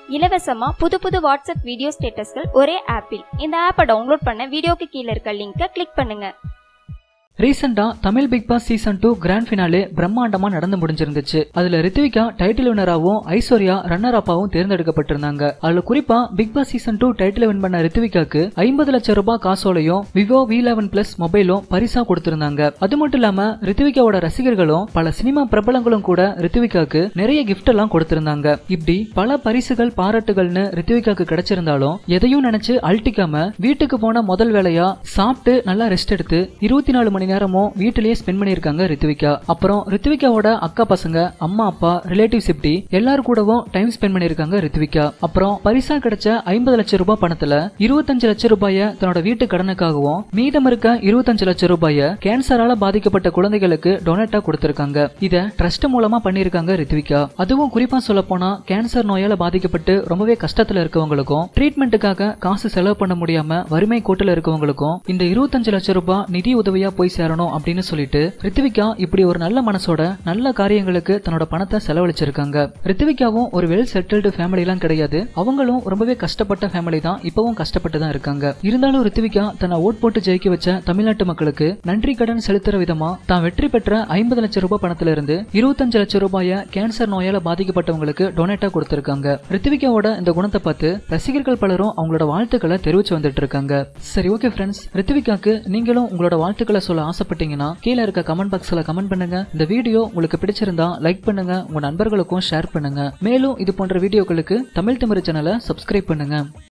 இலவசமா புது புது வாட்ஸ்அப் வீடியோ ஸ்டேட்டஸ்கள் ஒரே ஆப்பில் இந்த ஆப்பை டவுன்லோட் பண்ண வீடியோக்கு கீழே இருக்க லிங்கை கிளிக் பண்ணுங்க ரீசெண்டா Tamil big boss season two grand finale பிரம்மாண்டமா நடந்து முடிஞ்சிருந்துச்சு அதுல ரித்விகா டைட்டில் வினராவும் ஐஸ்வர்யா ரன்னர் அப்பாவும் தேர்ந்தெடுக்கப்பட்டிருந்தாங்க அதுல குறிப்பா big boss season two title win பண்ண ரித்விகாக்கு ஐம்பது லட்சம் ரூபாய் காசோலையும் விவோ வி லெவன் பிளஸ் மொபைலும் பரிசா கொடுத்திருந்தாங்க அது மட்டும் இல்லாம ரித்விகாவோட ரசிகர்களும் பல சினிமா பிரபலங்களும் கூட ரித்விகாக்கு நிறைய கிஃப்ட் எல்லாம் கொடுத்திருந்தாங்க இப்படி பல பரிசுகள் பாராட்டுகள்னு ரித்விகாக்கு கிடைச்சிருந்தாலும் எதையும் நினைச்சு அழட்டிக்காம வீட்டுக்கு போன முதல் வேலையா சாப்பிட்டு நல்லா ரெஸ்ட் எடுத்து இருபத்தி நாலு மணி நேரமும் வீட்டிலேயே ஸ்பெண்ட் பண்ணியிருக்காங்க ரித்விகா அப்புறம் ரித்விகாவோட அக்கா பசங்க அம்மா அப்பா ரிலேட்டிவ்ஸ் இப்படி எல்லாரும் கூடவும் டைம் ஸ்பெண்ட் பண்ணியிருக்காங்க ரித்விகா அப்புறம் பரிசா கிடைச்ச ஐம்பது லட்சம் ரூபாய் பணத்துல இருபத்தஞ்சு லட்சம் ரூபாய தன்னோட வீட்டு கடனுக்காகவும் மீதம் இருக்க இருபத்தஞ்சு லட்சம் ரூபாய கேன்சரால பாதிக்கப்பட்ட குழந்தைகளுக்கு டொனேட்டா கொடுத்திருக்காங்க இத ட்ரஸ்ட் மூலமா பண்ணியிருக்காங்க ரித்விகா அதுவும் குறிப்பா சொல்ல போனா கேன்சர் நோயால பாதிக்கப்பட்டு ரொம்பவே கஷ்டத்துல இருக்கவங்களுக்கும் ட்ரீட்மெண்ட்டுக்காக காசு செலவு பண்ண முடியாம வறுமை கோட்டுல இருக்கவங்களுக்கும் இந்த இருபத்தஞ்சு லட்சம் ரூபாய் நிதி உதவியா போய் சேரணும் அப்படின்னு சொல்லிட்டு ரித்விகா இப்படி ஒரு நல்ல மனசோட நல்ல காரியங்களுக்கு தன்னோட பணத்தை செலவழிச்சிருக்காங்க ரித்விகாவும் ஒரு வெல் செட்டில்டு ஃபேமிலி எல்லாம் கிடையாது அவங்களும் ரொம்பவே கஷ்டப்பட்ட ஃபேமிலி தான் இப்பவும் கஷ்டப்பட்டு தான் இருக்காங்க இருந்தாலும் ரித்விகா தன்னை ஓட் போட்டு ஜெயிக்க வச்ச தமிழ்நாட்டு மக்களுக்கு நன்றி கடன் செலுத்துற விதமா தான் வெற்றி பெற்ற ஐம்பது லட்சம் ரூபாய் பணத்துல இருந்து இருபத்தஞ்சு லட்சம் ரூபாய கேன்சர் நோயால பாதிக்கப்பட்டவங்களுக்கு டொனேட்டா கொடுத்திருக்காங்க ரித்விகாவோட இந்த குணத்தை பார்த்து ரசிகர்கள் பலரும் அவங்களோட வாழ்த்துக்களை தெரிவிச்சு வந்துட்டு இருக்காங்க சரி ஓகே ஃப்ரெண்ட்ஸ் ரித்விகாக்கு நீங்களும் உங்களோட வாழ்த்துக்களை சொல்ல ஆசைப்பட்டீங்கன்னா கீழே இருக்க கமெண்ட் பாக்ஸ்ல கமெண்ட் பண்ணுங்க இந்த வீடியோ உங்களுக்கு பிடிச்சிருந்தா லைக் பண்ணுங்க உங்க நண்பர்களுக்கும் ஷேர் பண்ணுங்க மேலும் இது போன்ற வீடியோக்களுக்கு தமிழ் தமிழ் சேனலை சப்ஸ்கிரைப் பண்ணுங்க